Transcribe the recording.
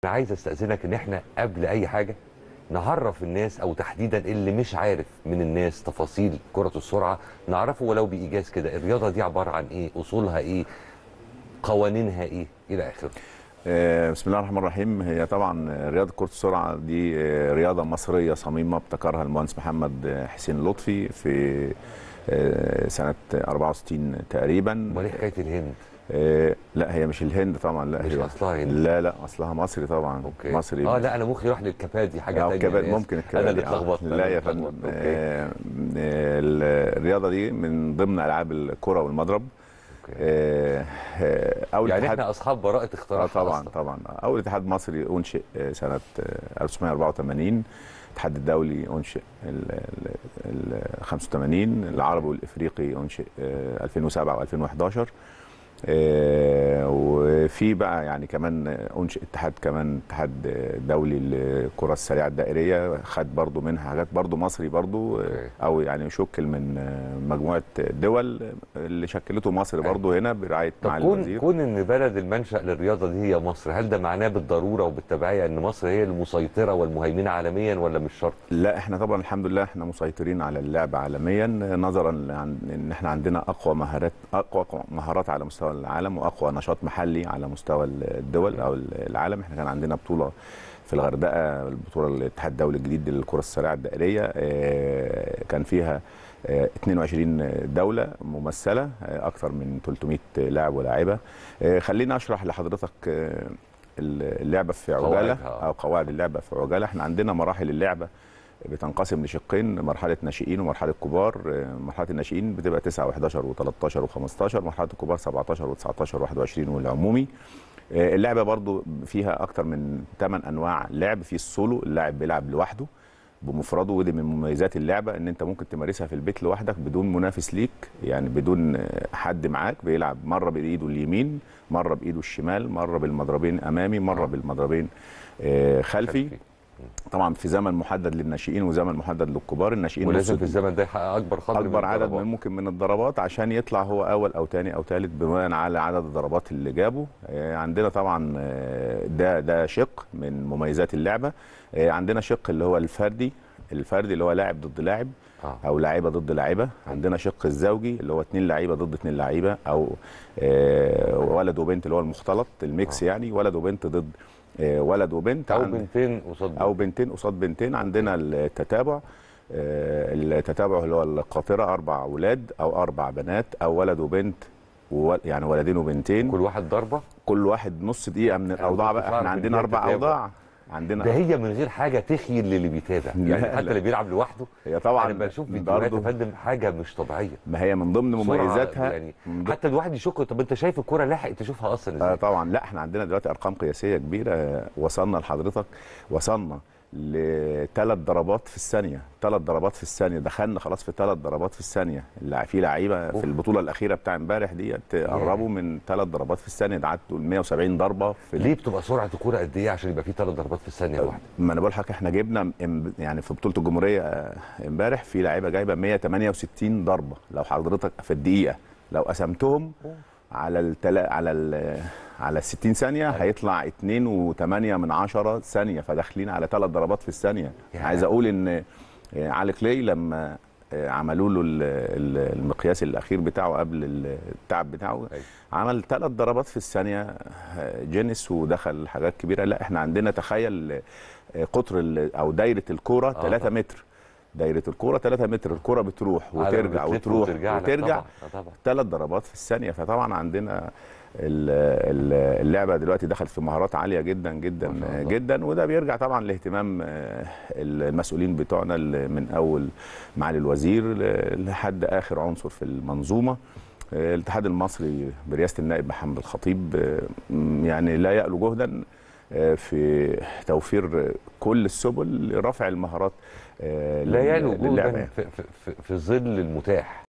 انا عايز استاذنك ان احنا قبل اي حاجه نعرف الناس او تحديدا اللي مش عارف من الناس تفاصيل كره السرعه نعرفه ولو بايجاز كده الرياضه دي عباره عن ايه اصولها ايه قوانينها ايه الى اخره آه، بسم الله الرحمن الرحيم هي طبعا رياضه كره السرعه دي آه، رياضه مصريه صميمه ابتكرها المهندس محمد حسين لطفي في آه، سنه 64 تقريبا امال ايه حكايه الهند آه، لا هي مش الهند طبعا لا مش هي أصلها هند. لا لا اصلها مصري طبعا اوكي مصري اه لا انا مخي راح للكبادي حاجه أو تانية كباد أنا آسف. ممكن انا اللي الكبادي آه. اتلخبطت أنا لا اللي يا فندم اتلخبطت. اوكي آه، آه، الرياضه دي من ضمن العاب الكره والمضرب اوكي آه، آه، اول يعني اتحاد احنا اصحاب براءه اه اختراع طبعا طبعا اول اتحاد مصري انشئ آه، سنه آه، 1984 الاتحاد الدولي انشئ ال ال- ال 85 العربي والافريقي انشئ آه، 2007 و2011 آه، وفي بقى يعني كمان انشئ اتحاد كمان اتحاد دولي للكره السريعه الدائريه خد برضو منها حاجات برضو مصري برضو آه، أوكي. او يعني شكل من آه، مجموعه دول اللي شكلته مصر أيوة. برضو هنا برعايه طب معالي كون الوزير كون ان بلد المنشا للرياضه دي هي مصر هل ده معناه بالضروره وبالتبعيه ان مصر هي المسيطره والمهيمنه عالميا ولا مش شرط لا احنا طبعا الحمد لله احنا مسيطرين على اللعبه عالميا نظرا لعن- ان احنا عندنا اقوى مهارات اقوى مهارات على مستوى العالم واقوى نشاط محلي على مستوى الدول او العالم احنا كان عندنا بطوله في الغردقه البطوله الاتحاد الدولي الجديد للكره السريعه الدائريه اه، كان فيها اه، 22 دوله ممثله اه، اكثر من 300 لاعب ولاعبه اه، خليني اشرح لحضرتك اه، اللعبه في عجاله قواعدها. او قواعد اللعبه في عجاله احنا عندنا مراحل اللعبه بتنقسم لشقين مرحله ناشئين ومرحله كبار آه، مرحله الناشئين بتبقى 9 و11 و13 و15 مرحله الكبار 17 و19 و21 والعمومي آه، اللعبه برضو فيها اكتر من 8 انواع لعب في السولو اللاعب بيلعب لوحده بمفرده ودي من مميزات اللعبه ان انت ممكن تمارسها في البيت لوحدك بدون منافس ليك يعني بدون آه، حد معاك بيلعب مره بايده اليمين مره بايده الشمال مره بالمضربين امامي مره آه. بالمضربين آه، خلفي طبعا في زمن محدد للناشئين وزمن محدد للكبار الناشئين ولازم نص- في الزمن ده يحقق اكبر قدر من اكبر عدد الضربات. من ممكن من الضربات عشان يطلع هو اول او ثاني او ثالث بناء على عدد الضربات اللي جابه آه، عندنا طبعا آه، ده ده شق من مميزات اللعبه آه، عندنا شق اللي هو الفردي الفردي اللي هو لاعب ضد لاعب آه. او لاعيبه ضد لاعيبه عندنا شق الزوجي اللي هو اثنين لعيبه ضد اثنين لعيبه او آه، ولد وبنت اللي هو المختلط الميكس آه. يعني ولد وبنت ضد آه، ولد وبنت او عند- بنتين قصاد او بنتين قصاد بنتين عندنا التتابع آه، التتابع اللي هو القاطره اربع اولاد او اربع بنات او ولد وبنت و- يعني ولدين وبنتين كل واحد ضربه كل واحد نص دقيقه من الاوضاع كنتش بقى أعرف احنا إن عندنا هي اربع تتابع. اوضاع ده عندنا هي من غير حاجه تخيل للي بيتابع لا، يعني حتى لا. اللي بيلعب لوحده هي طبعا انا بشوف فيديوهات يا برضه فندم حاجه مش طبيعيه ما هي من ضمن سرعة مميزاتها يعني من ضمن- حتى الواحد يشك طب انت شايف الكوره لاحق تشوفها اصلا آه ازاي طبعا لا احنا عندنا دلوقتي ارقام قياسيه كبيره آه، وصلنا لحضرتك وصلنا لثلاث ضربات في الثانيه ثلاث ضربات في الثانيه دخلنا خلاص في ثلاث ضربات في الثانيه اللي في لعيبه أوف. في البطوله الاخيره بتاع امبارح ديت قربوا من ثلاث ضربات في الثانيه ده عدوا ال 170 ضربه في ليه بتبقى سرعه الكوره قد ايه عشان يبقى في ثلاث ضربات في الثانيه الواحده ما انا بقول لحضرتك احنا جبنا ام- يعني في بطوله الجمهوريه آه، امبارح في لعيبه جايبه 168 ضربه لو حضرتك في الدقيقه لو قسمتهم على التلا على ال على ال 60 ثانيه أيوة. هيطلع 2.8 من 10 ثانيه فداخلين على ثلاث ضربات في الثانيه يا. عايز اقول ان آه، علي كلاي لما آه، عملوا له ال- ال- المقياس الاخير بتاعه قبل التعب بتاعه أيوة. عمل ثلاث ضربات في الثانيه آه، جينيس ودخل حاجات كبيره لا احنا عندنا تخيل آه، قطر ال- او دايره الكوره آه 3 طبعا. متر دايره الكوره 3 متر الكوره بتروح على ما وترجع بتلف وتروح وترجع لك وترجع طبعا آه طبعا ثلاث ضربات في الثانيه فطبعا عندنا ال- ال- اللعبه دلوقتي دخلت في مهارات عاليه جدا جدا ما شاء الله. جدا وده بيرجع طبعا لاهتمام آه، المسؤولين بتوعنا اللي من اول معالي الوزير ل- لحد اخر عنصر في المنظومه آه، الاتحاد المصري برئاسه النائب محمد الخطيب آه، م- يعني لا يألو جهدا آه، في توفير كل السبل لرفع المهارات آه، لا لل- يعلو للعبة جهدا يعني. في, في, في, في ظل المتاح